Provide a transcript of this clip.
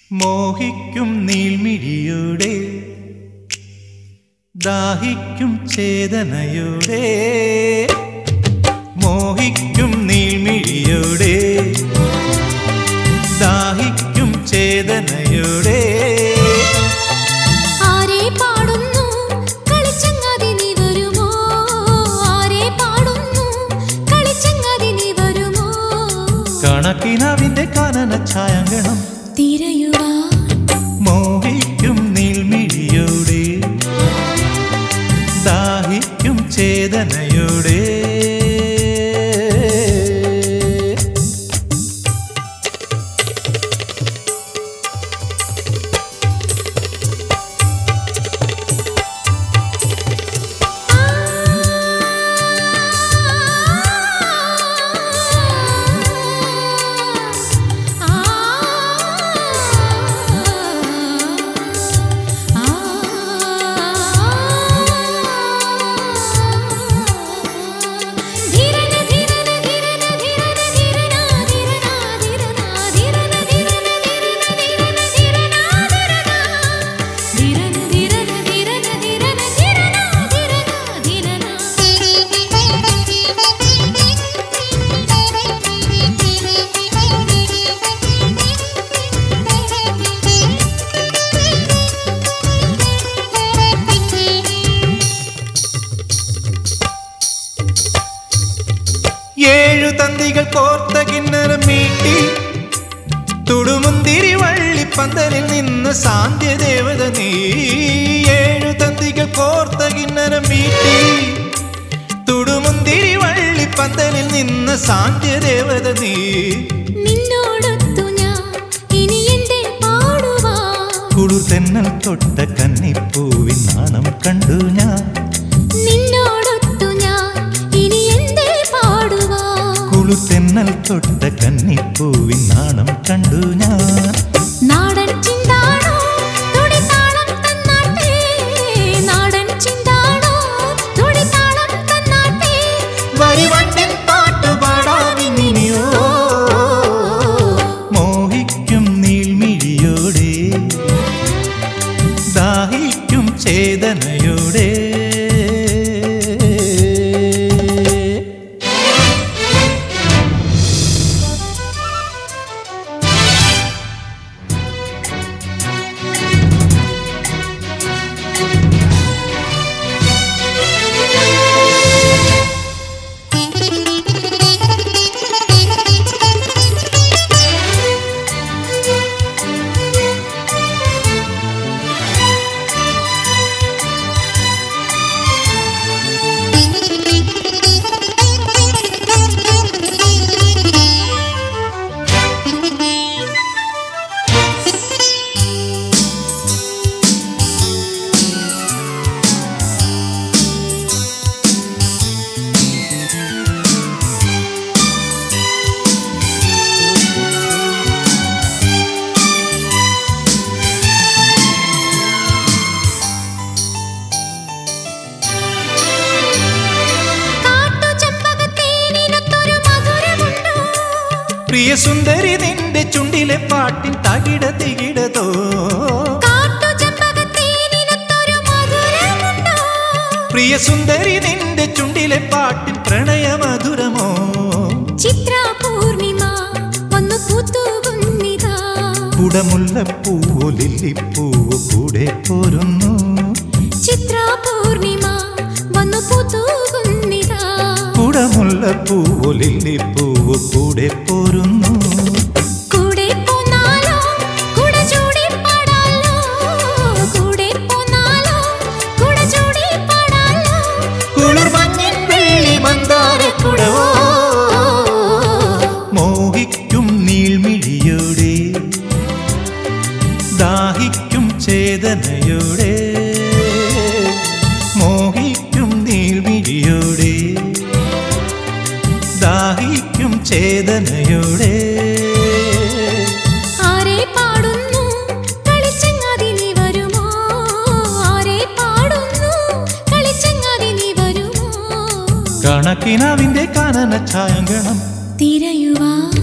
മോഹിക്കും നീൾമിഴിയുടെ ദാഹിക്കും ചേതനയുടെ മോഹിക്കും നീൾമിഴിയുടെ ദാഹിക്കും ചേതനയുടെ ആരെ പാടുന്നു കളിച്ചങ്ങാതി നീ വരുമോ ആരെ പാടുന്നു കളിച്ചങ്ങാതി നീ വരുമോ കണക്കിനവിന്റെ കാനന ഛായങ്കണം തിരയുവാൻ മോഹിക്കും നീൾമിഴിയുടെ ദാഹിക്കും ചേതനയുടെ ഏഴു തന്തികൾ കോർത്ത കിണ്ണരം മീട്ടി തുടുമുന്തിരി വള്ളിപ്പന്തലിൽ നിന്ന് സാന്ധ്യദേവത നീ ഏഴു തന്തികൾ കോർത്ത കിണ്ണരം മീട്ടി തുടുമുന്തിരി വള്ളിപ്പന്തലിൽ നിന്ന് സാന്ധ്യദേവത നീ നിന്നോടൊത്തു ഞാൻ ഇനി എന്റെ പാടുവാ കുളിർ തെന്നൽ തൊട്ട കന്നിപ്പൂവിൻ നാണം കണ്ടു ഞാൻ നിന്നോടൊത്തു ഞാൻ ഇനി എന്റെ പാടുവാ കുളിർ തെന്നൽ തൊട്ട കന്നിപ്പൂവിൻ നാണം കണ്ടു ഞാൻ നാടൻ ചിന്താണോ തുടിതാളം തന്നാട്ടെ നാടൻ ചിന്താണോ തുടിതാളം തന്നാട്ടെ വരിവണ്ടിൻ പാട്ടുപാടാമിനിയോ മോഹിക്കും നീൾമിഴിയോടെ ദാഹിക്കും ചേതനയോടെ കാട്ടുചെമ്പകത്തേനിനൊത്തൊരു മധുരമുണ്ടോ പ്രിയ സുന്ദരി നിന്റെ ചുണ്ടിലെ പാട്ടിൻ തകിട തികിടതോ കാട്ടുചെമ്പകത്തേനിനൊത്തൊരു മധുരമുണ്ടോ പ്രിയ സുന്ദരി നിന്റെ ചുണ്ടിലെ പാട്ടിൻ പ്രണയമധുരമോ ചിത്ര പൂർണിമ വന്നു പൂത്തുകുന്നിതാ കുടമുല്ലപ്പൂവോ ലില്ലിപ്പൂവോ കൂടെ പോരുന്നു ചിത്ര പൂർണിമ വന്നു പൂത്തുകുന്നിതാ കുടമുല്ലപ്പൂവോ ലില്ലിപ്പൂവോ കൂടെ പോരുന്നു കൂടെ പോന്നാലോ കുട ചൂടി പാടാലോ കൂടെ പോന്നാലോ കുട ചൂടി പാടാലോ കുളിർമഞ്ഞിൻ വെള്ളി മന്ദാരക്കുടവോ മോഹിക്കും നീൾമിഴിയോടെ ദാഹിക്കും ചേതനയോടെ മോഹിക്കും നീൾമിഴിയോടെ ദാഹിക്കും ചേതനയോടെ ആരെ പാടുന്നു കളിച്ചങ്ങാതി നീ വരുമോ ആരെ പാടുന്നു കളിച്ചങ്ങാതി നീ വരുമോ കണക്കിനവിന്റെ കാനന ഛായങ്കണം തിരയുവാൻ